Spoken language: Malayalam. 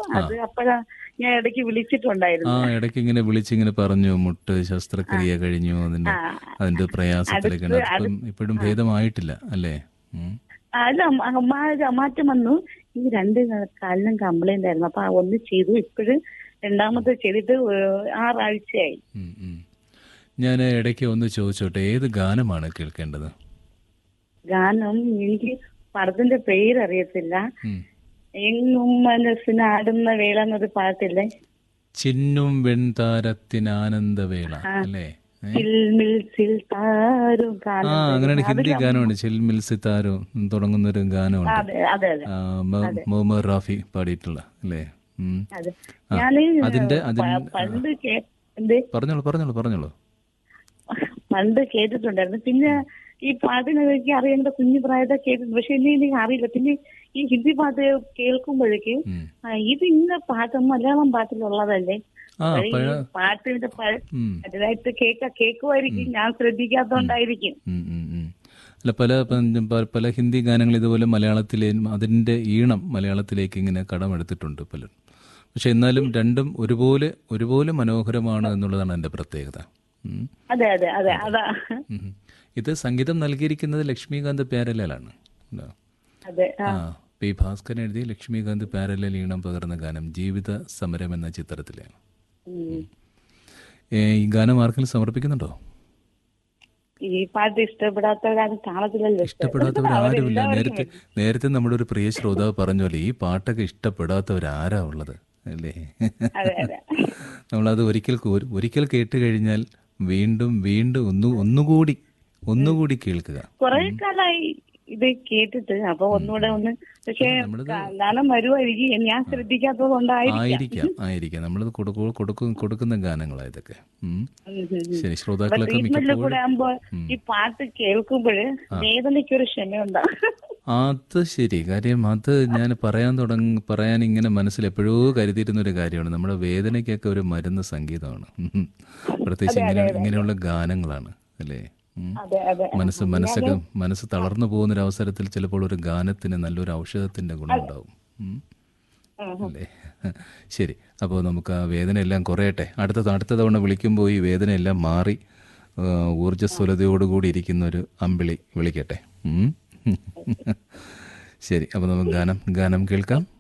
അത് അപ്പഴാ ഞാൻ ഇടയ്ക്ക് ആ വിളിച്ചിട്ടുണ്ടായിരുന്നു ഇടയ്ക്ക് ഇങ്ങനെ വിളിച്ചിങ്ങനെ പറഞ്ഞു മുട്ട് ശസ്ത്രക്രിയ കഴിഞ്ഞു അതിന്റെ ആ. അതിന്റെ പ്രയാസത്തിലൊക്കെ ഉണ്ട്. അതിപ്പം ഇപ്പോഴും ഭേദമായിട്ടില്ല അല്ലേ ഉം. അല്ല മ- മാ- മാറ്റം വന്നു ഈ രണ്ട് കാലിനും കംപ്ലൈന്റ് ആയിരുന്നു അപ്പൊ ആ ഒന്ന് ചെയ്തു ഇപ്പോഴും രണ്ടാമത്തെ ചെയ്തിട്ട് ഏഹ് ആറാഴ്ചയായി ഉം, ഉം. ഞാൻ ഇടയ്ക്ക് ഒന്ന് ചോദിച്ചോട്ടെ ഏത് ഗാനമാണ് കേൾക്കേണ്ടത് ഗാനം എനിക്ക് പടത്തിന്റെ പേരറിയത്തില്ല ഉം. എങ്ങും മനസ്സിനാടുന്ന വേള എന്നൊരു പാട്ടില്ലേ ചിന്നും വെൺതാരത്തിനാനന്ദവേള അല്ലേ ഏ? ചിൽമിൽ ചിൽ താരും ആ കാലം അങ്ങനെയാണ് ഹിന്ദി ഗാനമുണ്ട് ചിൽമിൽ സിത്താരോ തുടങ്ങുന്ന ഒരു ഗാനമുണ്ട് അതെ അതെ അതെ ആ, മ- മുഹമ്മദ് റാഫി പാടിയിട്ടുള്ള അല്ലേ ഉം. അതെ ആ, ഞാന് അതിന്റെ- അതിൻ- പ- പണ്ട് കേ- എന്ത് പറഞ്ഞോളൂ പറഞ്ഞോളൂ പറഞ്ഞോളൂ പണ്ട് കേട്ടിട്ടുണ്ടായിരുന്നു പിന്നെ ഈ പാട്ടിനെ എനിക്ക് അറിയേണ്ട കുഞ്ഞു പ്രായത്തെ കേട്ടിട്ടുണ്ട് പക്ഷെ എന്നെ എനിക്ക് അറിയില്ല പിന്നെ ഈ ഹിന്ദി പാട്ട് കേൾക്കുമ്പോഴേക്ക് ഉം. ആ, ഇത് ഇന്ന പാട്ട് മലയാളം പാട്ടിലുള്ളതല്ലേ ആ അപ്പൊ ഈ പഴ പാട്ടിന്റെ പഴ- ഉം. അതിനായിട്ട് കേക്ക കേൾക്കുമായിരിക്കും ഞാൻ ശ്രദ്ധിക്കാത്തോണ്ടായിരിക്കും ഉം, ഉം, ഉം. അല്ല പല പ- പ- പല ഹിന്ദി ഗാനങ്ങൾ ഇതുപോലെ മലയാളത്തിലെ അതിൻ്റെ ഈണം മലയാളത്തിലേക്ക് ഇങ്ങനെ കടമെടുത്തിട്ടുണ്ട് പലരും പക്ഷെ എന്നാലും രണ്ടും ഒരുപോലെ ഒരുപോലെ മനോഹരമാണ് എന്നുള്ളതാണ് എൻ്റെ പ്രത്യേകത ഉം. അതെ അതെ അതെ അതാ ഉം. ഇത് സംഗീതം നൽകിയിരിക്കുന്നത് ലക്ഷ്മികാന്ത് പ്യാരലാലാണ് ഉണ്ടോ? അതെ ആ. ആ പി ഭാസ്കരൻ എഴുതി ലക്ഷ്മികാന്ത് പ്യാരലൽ ഈണം പകർന്ന ഗാനം ജീവിത സമരം എന്ന ചിത്രത്തിലെ ഉം. ഏ, ഈ ഗാനം ആർക്കെങ്കിലും സമർപ്പിക്കുന്നുണ്ടോ ഈ പാട്ട് ഇഷ്ടപ്പെടാത്തവരാരും കാണത്തില്ലല്ലോ ഇഷ്ടപ്പെടാത്തവരാരുമില്ല നേരത്തെ നേരത്തെ നമ്മുടെ ഒരു പ്രിയ ശ്രോതാവ് പറഞ്ഞ പോലെ ഈ പാട്ടൊക്കെ ഇഷ്ടപ്പെടാത്തവരാരാ ഉള്ളത് അല്ലേ അതെ അതെ നമ്മളത് ഒരിക്കൽ കൂ- ഒരിക്കൽ കേട്ട് കഴിഞ്ഞാൽ വീണ്ടും വീണ്ടും ഒന്നു ഒന്നുകൂടി ഒന്നുകൂടി കേൾക്കുക കുറെ കാലായി ഇത് കേട്ടിട്ട് അപ്പൊ ഒന്നുകൂടെ ഒന്ന് പക്ഷെ ഗാനം വരുമായിരിക്കും ഞാൻ ശ്രദ്ധിക്കാത്തത് കൊണ്ടായിരിക്കും ആയിരിക്കാം ആയിരിക്കാം നമ്മളത് കൊടുക്കു കൊടുക്കും കൊടുക്കുന്ന ഗാനങ്ങളാണ് ഇതൊക്കെ ഉം. ഉം, ഉം, ഉം. ശരി ശ്രോതാക്കളൊക്കെ ട്രീറ്റ്മെന്റിൽ മിക്കപ്പോഴും കൂടെ ആകുമ്പോ ഈ പാട്ട് കേൾക്കുമ്പോൾ വേദനയ്ക്കൊരു ക്ഷമയുണ്ടാവും അത് ശരി കാര്യം അത് ഞാൻ പറയാൻ തുടങ്ങി പറയാൻ ഇങ്ങനെ മനസ്സിൽ എപ്പോഴോ കരുതിയിരുന്ന ഒരു കാര്യമാണ് നമ്മുടെ വേദനയ്ക്കൊക്കെ ഒരു മരുന്ന് സംഗീതമാണ് ഉം. പ്രത്യേകിച്ച് ഇങ്ങനെ ഇങ്ങനെയുള്ള ഗാനങ്ങളാണ് അല്ലേ ഉം. അതെ അതെ മനസ്സ് മനസ്സൊക്കെ മനസ്സ് തളർന്നു പോകുന്ന ഒരു അവസരത്തിൽ ചിലപ്പോൾ ഒരു ഗാനത്തിന് നല്ലൊരു ഔഷധത്തിന്റെ ഗുണമുണ്ടാവും ഉം. അല്ലേ ശരി അപ്പോൾ നമുക്ക് ആ വേദന എല്ലാം കുറയട്ടെ അടുത്ത അടുത്ത തവണ വിളിക്കുമ്പോൾ ഈ വേദന എല്ലാം മാറി ആ, ഊർജ്ജസ്വലതയോടുകൂടി ഇരിക്കുന്ന ഒരു അമ്പിളി വിളിക്കട്ടെ ഉം. ശരി അപ്പോൾ നമുക്ക് ഗാനം ഗാനം കേൾക്കാം